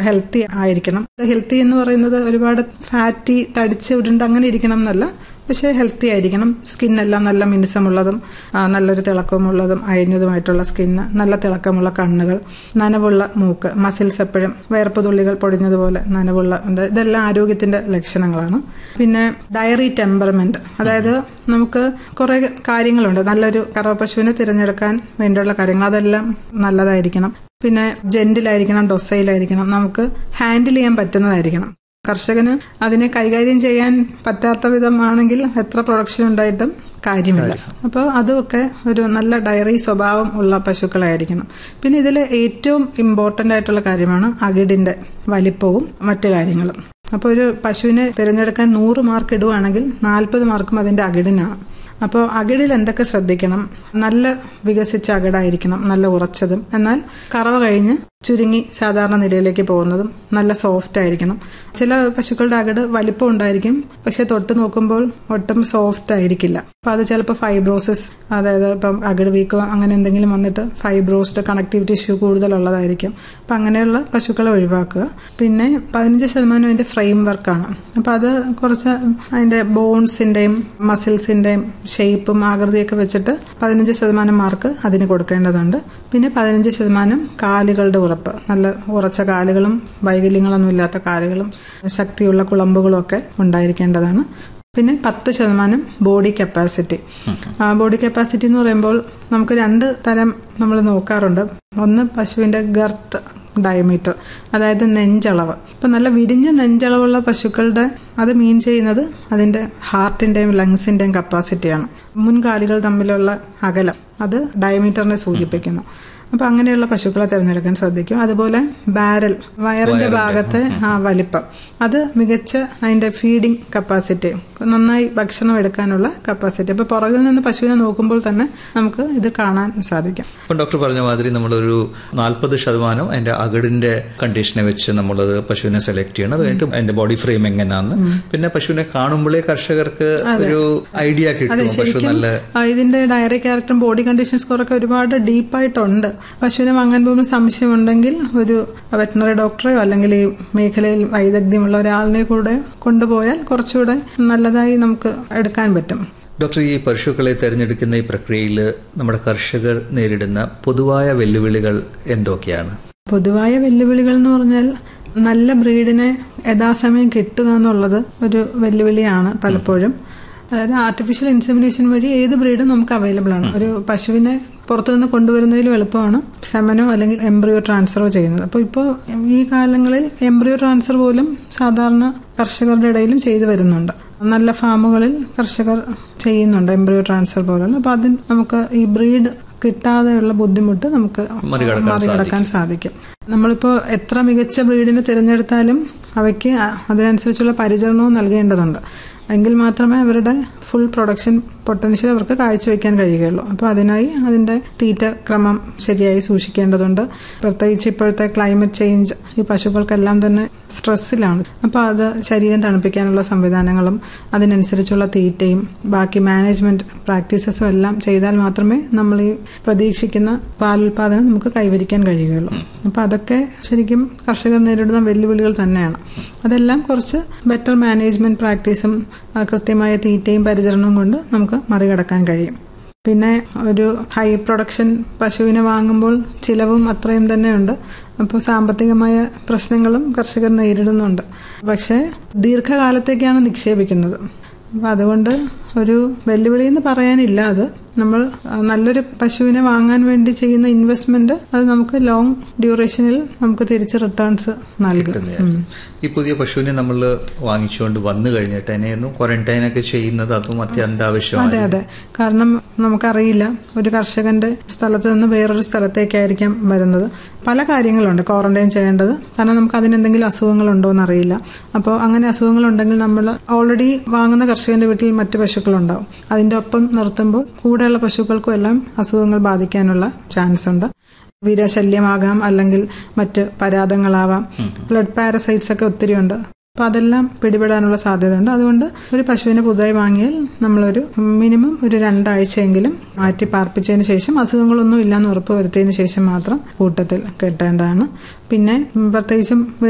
Healthy ആയിരിക്കണം healthy എന്ന് പറയുന്നത് ഒരുപാട് ഫാറ്റി തടിച്ച് ഉരുണ്ട് അങ്ങനെ ഇരിക്കണം എന്നല്ല പക്ഷേ ഹെൽത്തി ആയിരിക്കണം സ്കിന്നെല്ലാം നല്ല മിനുസമുള്ളതും ആ, നല്ലൊരു തിളക്കമുള്ളതും അയഞ്ഞതുമായിട്ടുള്ള സ്കിന്ന് നല്ല തിളക്കമുള്ള കണ്ണുകൾ നനവുള്ള മൂക്ക് മസിൽസ് എപ്പോഴും വേർപ്പ് തുള്ളികൾ പൊടിഞ്ഞതുപോലെ നനവുള്ള ഉണ്ട്. ഇതെല്ലാം ആരോഗ്യത്തിന്റെ ലക്ഷണങ്ങളാണ് പിന്നെ ഡയറി ടെമ്പർമെന്റ് അതായത് നമുക്ക് കുറെ കാര്യങ്ങളുണ്ട് നല്ലൊരു കറവ പശുവിനെ തിരഞ്ഞെടുക്കാൻ വേണ്ടിയുള്ള കാര്യങ്ങൾ അതെല്ലാം നല്ലതായിരിക്കണം പിന്നെ ജെന്റിലായിരിക്കണം ഡൊസയിലായിരിക്കണം നമുക്ക് ഹാൻഡിൽ ചെയ്യാൻ പറ്റുന്നതായിരിക്കണം കർഷകന് അതിനെ കൈകാര്യം ചെയ്യാൻ പറ്റാത്ത വിധമാണെങ്കിൽ എത്ര പ്രൊഡക്ഷൻ ഉണ്ടായിട്ടും കാര്യമില്ല അപ്പോൾ അതുമൊക്കെ ഒരു നല്ല ഡയറി സ്വഭാവം ഉള്ള പശുക്കളായിരിക്കണം പിന്നെ ഇതിൽ ഏറ്റവും ഇമ്പോർട്ടൻ്റ് ആയിട്ടുള്ള കാര്യമാണ് അകിടിന്റെ വലിപ്പവും മറ്റു കാര്യങ്ങളും അപ്പോൾ ഒരു പശുവിനെ തിരഞ്ഞെടുക്കാൻ നൂറ് മാർക്ക് ഇടുവാണെങ്കിൽ നാൽപ്പത് മാർക്കും അതിന്റെ അകിടിനാണ് അപ്പോൾ അകിടിൽ എന്തൊക്കെ ശ്രദ്ധിക്കണം നല്ല വികസിച്ച അകിടായിരിക്കണം നല്ല ഉറച്ചതും എന്നാൽ കറവ കഴിഞ്ഞ് ചുരുങ്ങി സാധാരണ നിലയിലേക്ക് പോകുന്നതും നല്ല സോഫ്റ്റ് ആയിരിക്കണം ചില പശുക്കളുടെ അകിട് വലിപ്പം ഉണ്ടായിരിക്കും പക്ഷെ തൊട്ട് നോക്കുമ്പോൾ ഒട്ടും സോഫ്റ്റ് ആയിരിക്കില്ല അപ്പൊ അത് ചിലപ്പോൾ ഫൈബ്രോസിസ് അതായത് ഇപ്പം അകിട് വീക്കോ അങ്ങനെ എന്തെങ്കിലും വന്നിട്ട് ഫൈബ്രോസ്ഡ് കണക്ടിവിറ്റി ഇഷ്യൂ കൂടുതലുള്ളതായിരിക്കും അപ്പം അങ്ങനെയുള്ള പശുക്കളെ ഒഴിവാക്കുക പിന്നെ പതിനഞ്ച് ശതമാനം അതിന്റെ ഫ്രെയിം വർക്കാണ് അപ്പം അത് കുറച്ച് അതിന്റെ ബോൺസിന്റെയും മസിൽസിന്റെയും ഷേപ്പും ആകൃതിയൊക്കെ വെച്ചിട്ട് പതിനഞ്ച് ശതമാനം മാർക്ക് അതിന് കൊടുക്കേണ്ടതുണ്ട് പിന്നെ പതിനഞ്ച് ശതമാനം കാലുകളുടെ ഉറപ്പ് നല്ല ഉറച്ച കാലുകളും വൈകല്യങ്ങളൊന്നും ഇല്ലാത്ത കാലുകളും ശക്തിയുള്ള കുളമ്പുകളും ഒക്കെ ഉണ്ടായിരിക്കേണ്ടതാണ് പിന്നെ പത്ത് ശതമാനം ബോഡി കപ്പാസിറ്റി ബോഡി കപ്പാസിറ്റി എന്ന് പറയുമ്പോൾ നമുക്ക് രണ്ട് തരം നമ്മൾ നോക്കാറുണ്ട് ഒന്ന് പശുവിന്റെ ഗർത്ത് ഡയമീറ്റർ അതായത് നെഞ്ചളവ് ഇപ്പൊ നല്ല വിരിഞ്ഞ നെഞ്ചളവുള്ള പശുക്കളുടെ അത് മീൻ ചെയ്യുന്നത് അതിന്റെ ഹാർട്ടിന്റെയും ലങ്സിന്റെയും കപ്പാസിറ്റിയാണ് മുൻകാലുകൾ തമ്മിലുള്ള അകലം അത് ഡയമീറ്ററിനെ സൂചിപ്പിക്കുന്നു അപ്പൊ അങ്ങനെയുള്ള പശുക്കളെ തിരഞ്ഞെടുക്കാൻ ശ്രദ്ധിക്കും അതുപോലെ ബാരൽ വയറിന്റെ ഭാഗത്തെ ആ വലിപ്പം അത് മികച്ച അതിന്റെ ഫീഡിംഗ് കപ്പാസിറ്റി നന്നായി ഭക്ഷണം എടുക്കാനുള്ള കപ്പാസിറ്റി അപ്പൊ പുറകിൽ നിന്ന് പശുവിനെ നോക്കുമ്പോൾ തന്നെ നമുക്ക് ഇത് കാണാൻ സാധിക്കും ഇപ്പം ഡോക്ടർ പറഞ്ഞ മാതിരി നമ്മളൊരു നാൽപ്പത് ശതമാനം അതിന്റെ അകടിന്റെ കണ്ടീഷനെ വെച്ച് നമ്മളത് പശുവിനെ സെലക്ട് ചെയ്യണം അത് കഴിഞ്ഞിട്ട് അതിന്റെ ബോഡി ഫ്രെയിം എങ്ങനെയാന്ന് പിന്നെ പശുവിനെ കാണുമ്പോഴേ കർഷകർക്ക് ഒരു ഐഡിയ കിട്ടും പശു നല്ല ആ, ഇതിന്റെ ഡയറി ക്യാരക്ടറും ബോഡി കണ്ടീഷൻ സ്കോറൊക്കെ ഒരുപാട് ഡീപ്പായിട്ടുണ്ട് പശുവിനെ വാങ്ങാൻ പോകുമ്പോൾ സംശയമുണ്ടെങ്കിൽ ഒരു വെറ്റിനറി ഡോക്ടറെയോ അല്ലെങ്കിൽ ഈ മേഖലയിൽ വൈദഗ്ധ്യമുള്ള ഒരാളിനെ കൂടെ കൊണ്ടുപോയാൽ കുറച്ചുകൂടെ നല്ലതായി നമുക്ക് എടുക്കാൻ പറ്റും ഡോക്ടർ ഈ പശുക്കളെ തിരഞ്ഞെടുക്കുന്ന ഈ പ്രക്രിയയിൽ നമ്മുടെ കർഷകർ നേരിടുന്ന പൊതുവായ വെല്ലുവിളികൾ എന്തൊക്കെയാണ് പൊതുവായ വെല്ലുവിളികൾ എന്ന് പറഞ്ഞാൽ നല്ല ബ്രീഡിനെ യഥാസമയം കിട്ടുക എന്നുള്ളത് ഒരു വെല്ലുവിളിയാണ് പലപ്പോഴും അതായത് ആർട്ടിഫിഷ്യൽ ഇൻസെമിനേഷൻ വഴി ഏത് ബ്രീഡും നമുക്ക് അവൈലബിൾ ആണ് ഒരു പശുവിനെ പുറത്തുനിന്ന് കൊണ്ടുവരുന്നതിലും എളുപ്പമാണ് സെമനോ അല്ലെങ്കിൽ എംബ്രിയോ ട്രാൻസ്ഫറോ ചെയ്യുന്നത് അപ്പോൾ ഇപ്പോൾ ഈ കാലങ്ങളിൽ എംബ്രിയോ ട്രാൻസ്ഫർ പോലും സാധാരണ കർഷകരുടെ ഇടയിലും ചെയ്തു വരുന്നുണ്ട് നല്ല ഫാമുകളിൽ കർഷകർ ചെയ്യുന്നുണ്ട് എംബ്രിയോ ട്രാൻസ്ഫർ പോലുള്ള അപ്പോൾ അതിന് നമുക്ക് ഈ ബ്രീഡ് കിട്ടാതെയുള്ള ബുദ്ധിമുട്ട് നമുക്ക് മറികടക്കാൻ മറികടക്കാൻ സാധിക്കും നമ്മളിപ്പോൾ എത്ര മികച്ച ബ്രീഡിനെ തിരഞ്ഞെടുത്താലും അവയ്ക്ക് അ- അതിനനുസരിച്ചുള്ള പരിചരണവും നൽകേണ്ടതുണ്ട് എങ്കിൽ മാത്രമേ അവരുടെ ഫുൾ പ്രൊഡക്ഷൻ പൊട്ടൻഷ്യൽ അവർക്ക് കാഴ്ചവെക്കാൻ കഴിയുകയുള്ളൂ അപ്പോൾ അതിനായി അതിന്റെ തീറ്റ ക്രമം ശരിയായി സൂക്ഷിക്കേണ്ടതുണ്ട് പ്രത്യേകിച്ച് ഇപ്പോഴത്തെ ക്ലൈമറ്റ് ചേഞ്ച് ഈ പശുക്കൾക്കെല്ലാം തന്നെ സ്ട്രെസ്സിലാണ് അപ്പോൾ അത് ശരീരം തണുപ്പിക്കാനുള്ള സംവിധാനങ്ങളും അതിനനുസരിച്ചുള്ള തീറ്റയും ബാക്കി മാനേജ്മെന്റ് പ്രാക്ടീസസും എല്ലാം ചെയ്താൽ മാത്രമേ നമ്മൾ ഈ പ്രതീക്ഷിക്കുന്ന പാലുൽപാദനം നമുക്ക് കൈവരിക്കാൻ കഴിയുകയുള്ളൂ അപ്പോൾ അതൊക്കെ ശരിക്കും കർഷകർ നേരിടുന്ന വെല്ലുവിളികൾ തന്നെയാണ് അതെല്ലാം കുറച്ച് ബെറ്റർ മാനേജ്മെന്റ് പ്രാക്ടീസും ആ, കൃത്യമായ തീറ്റയും പരിചരണവും കൊണ്ട് നമുക്ക് മറികടക്കാൻ കഴിയും പിന്നെ ഒരു ഹൈ പ്രൊഡക്ഷൻ പശുവിനെ വാങ്ങുമ്പോൾ ചിലവും അത്രയും തന്നെയുണ്ട് അപ്പോൾ സാമ്പത്തികമായ പ്രശ്നങ്ങളും കർഷകർ നേരിടുന്നുണ്ട് പക്ഷേ ദീർഘകാലത്തേക്കാണ് നിക്ഷേപിക്കുന്നത് അപ്പം അതുകൊണ്ട് ഒരു വെല്ലുവിളി എന്ന് പറയാനില്ല അത് നമ്മൾ ആ, നല്ലൊരു പശുവിനെ വാങ്ങാൻ വേണ്ടി ചെയ്യുന്ന ഇൻവെസ്റ്റ്മെന്റ് അത് നമുക്ക് ലോങ് ഡ്യൂറേഷനിൽ നമുക്ക് തിരിച്ച് റിട്ടേൺസ് നൽകും ഉം. ഈ പുതിയ പശുവിനെ നമ്മൾ വാങ്ങിച്ചുകൊണ്ട് വന്നു കഴിഞ്ഞിട്ട് അതിനെയൊന്നും ക്വാറന്റൈൻ ഒക്കെ ചെയ്യുന്നത് അതും അത്യന്താവശ്യമാണ് അതെ അതെ കാരണം നമുക്കറിയില്ല ഒരു കർഷകന്റെ സ്ഥലത്ത് നിന്ന് വേറൊരു സ്ഥലത്തേക്കായിരിക്കാം വരുന്നത് പല കാര്യങ്ങളുണ്ട് ക്വാറന്റൈൻ ചെയ്യേണ്ടത് കാരണം നമുക്ക് അതിനെന്തെങ്കിലും അസുഖങ്ങളുണ്ടോ എന്നറിയില്ല അപ്പോൾ അങ്ങനെ അസുഖങ്ങളുണ്ടെങ്കിൽ നമ്മൾ ഓൾറെഡി വാങ്ങുന്ന കർഷകന്റെ വീട്ടിൽ മറ്റു പശുക്കളുണ്ടാവും അതിന്റെ ഒപ്പം നിർത്തുമ്പോൾ കൂടെയുള്ള പശുക്കൾക്കും എല്ലാം അസുഖങ്ങൾ ബാധിക്കാനുള്ള ചാൻസ് ഉണ്ട് വിരശല്യമാകാം അല്ലെങ്കിൽ മറ്റ് പരാതങ്ങളാവാം ബ്ലഡ് പാരസൈറ്റ്സ് ഒക്കെ ഒത്തിരി ഉണ്ട് അപ്പൊ അതെല്ലാം പിടിപെടാനുള്ള സാധ്യതയുണ്ട് അതുകൊണ്ട് ഒരു പശുവിനെ പുതുതായി വാങ്ങിയാൽ നമ്മളൊരു മിനിമം ഒരു രണ്ടാഴ്ചയെങ്കിലും മാറ്റി പാർപ്പിച്ചതിന് ശേഷം അസുഖങ്ങളൊന്നും ഇല്ലാന്ന് ഉറപ്പ് വരുത്തിയതിന് ശേഷം മാത്രം കൂട്ടത്തിൽ കെട്ടേണ്ടതാണ് പിന്നെ ഉം, പ്രത്യേകിച്ചും